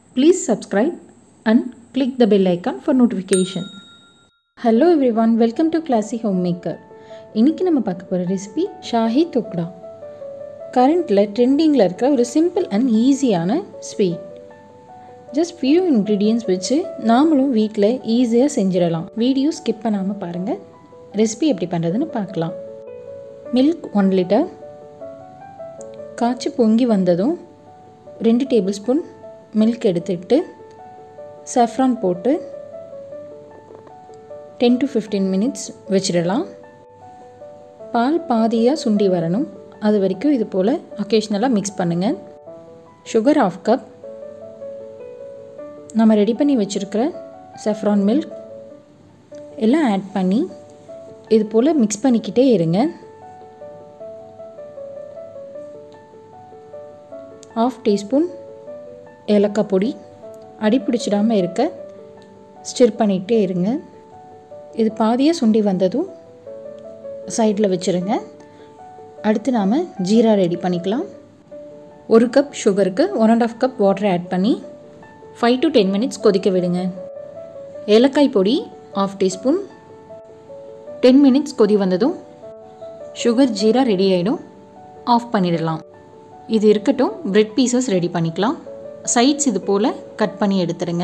Please subscribe and click the bell icon for notification. Hello everyone welcome to classy home maker இன்றைக்கி நம்ம பார்க்க போகிற recipe Shahi துக்டா கரண்ட்டில் ட்ரெண்டிங்கில் இருக்கிற ஒரு சிம்பிள் அண்ட் ஈஸியான ஸ்வீட் ஜஸ்ட் ஃபியூ இன்க்ரீடியன்ஸ் வச்சு நாமளும் வீட்டில் ஈஸியாக செஞ்சிடலாம் வீடியோ ஸ்கிப் பண்ணாமல் பாருங்கள் ரெசிபி எப்படி பண்ணுறதுன்னு பார்க்கலாம் மில்க் ஒன் லிட்டர் காய்ச்சி பொங்கி வந்ததும் ரெண்டு டேபிள் ஸ்பூன் மில்க் எடுத்துக்கிட்டு சஃப்ரான் போட்டு டென் டு ஃபிஃப்டீன் மினிட்ஸ் வச்சிடலாம் பால் பாதியாக சுண்டி வரணும் அது வரைக்கும் இது போல் ஒகேஷ்னலாக மிக்ஸ் பண்ணுங்கள் சுகர் ஆஃப் கப் நம்ம ரெடி பண்ணி வச்சுருக்கிற சஃப்ரான் மில்க் எல்லாம் ஆட் பண்ணி இது போல் மிக்ஸ் பண்ணிக்கிட்டே இருங்க ஆஃப் டீஸ்பூன் ஏலக்காய் பொடி அடி பிடிச்சிடாமல் இருக்க ஸ்டிர் பண்ணிகிட்டே இருங்க இது பாதியாக சுண்டி வந்ததும் சைடில் வச்சுருங்க அடுத்து நாம் ஜீரா ரெடி பண்ணிக்கலாம் ஒரு கப் சுகருக்கு one and half cup water add பண்ணி ஃபைவ் டு டென் மினிட்ஸ் கொதிக்க விடுங்க ஏலக்காய் பொடி ஆஃப் டீஸ்பூன் டென் மினிட்ஸ் கொதி வந்ததும் சுகர் ஜீரா ரெடி ஆகிடும் ஆஃப் பண்ணிடலாம் இது இருக்கட்டும் பிரெட் பீசஸ் ரெடி பண்ணிக்கலாம் சைட்ஸ் இது போல் கட் பண்ணி எடுத்துருங்க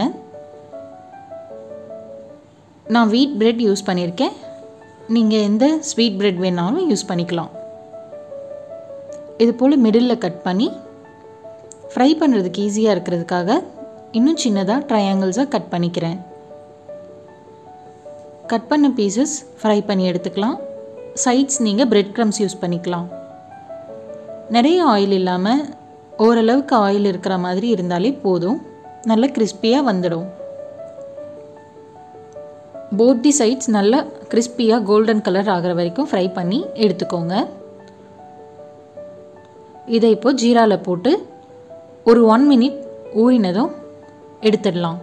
நான் வீட் பிரெட் யூஸ் பண்ணியிருக்கேன் நீங்கள் எந்த ஸ்வீட் பிரெட் வேணாலும் யூஸ் பண்ணிக்கலாம் இது போல் மிடில் கட் பண்ணி ஃப்ரை பண்ணுறதுக்கு ஈஸியாக இருக்கிறதுக்காக இன்னும் சின்னதாக ட்ரையாங்கிள்ஸாக கட் பண்ணிக்கிறேன் கட் பண்ண பீசஸ் ஃப்ரை பண்ணி எடுத்துக்கலாம் சைட்ஸ் நீங்கள் பிரெட் க்ரம்ஸ் யூஸ் பண்ணிக்கலாம் நிறைய ஆயில் இல்லாமல் ஓரளவுக்கு ஆயில் இருக்கிற மாதிரி இருந்தாலே போதும் நல்ல கிறிஸ்பியாக வந்துடும் போத் தி சைட்ஸ் நல்லா கிறிஸ்பியாக கோல்டன் கலர் ஆகிற வரைக்கும் ஃப்ரை பண்ணி எடுத்துக்கோங்க இதை இப்போது ஜீராவில் போட்டு ஒரு ஒன் மினிட் ஊறினதும் எடுத்துடலாம்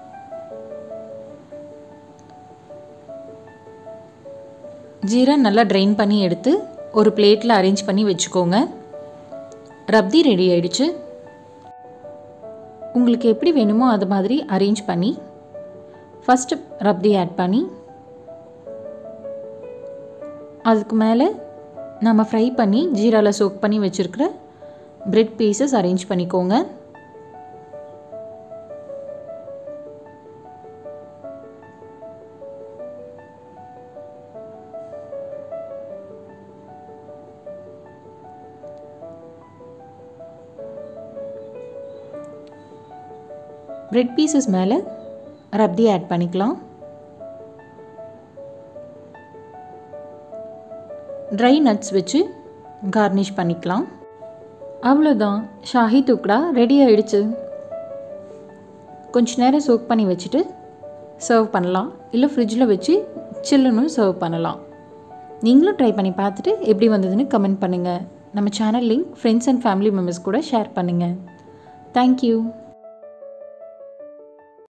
ஜீரா நல்லா ட்ரைன் பண்ணி எடுத்து ஒரு பிளேட்டில் அரேஞ்ச் பண்ணி வச்சுக்கோங்க ரப்தி ரெடி ஆயிடுச்சு உங்களுக்கு எப்படி வேணுமோ அது மாதிரி அரேஞ்ச் பண்ணி ஃபஸ்ட்டு ரப்தி ஆட் பண்ணி அதுக்கு மேலே நம்ம ஃப்ரை பண்ணி ஜீராவில் சோக் பண்ணி வச்சுருக்கிற பிரெட் பீசஸ் அரேஞ்ச் பண்ணிக்கோங்க பிரெட் பீசஸ் மேலே ரப்தி ஆட் பண்ணிக்கலாம் ட்ரை நட்ஸ் வச்சு கார்னிஷ் பண்ணிக்கலாம் அவ்வளோதான் ஷாஹி துக்டா ரெடி ஆயிடுச்சு கொஞ்ச நேரம் சோக் பண்ணி வச்சுட்டு சர்வ் பண்ணலாம் இல்லை ஃப்ரிட்ஜில் வச்சு சில்லுன்னு சர்வ் பண்ணலாம் நீங்களும் ட்ரை பண்ணி பார்த்துட்டு எப்படி வந்ததுன்னு கமெண்ட் பண்ணுங்கள் நம்ம channel link friends and family members கூட ஷேர் பண்ணுங்கள் தேங்க்யூ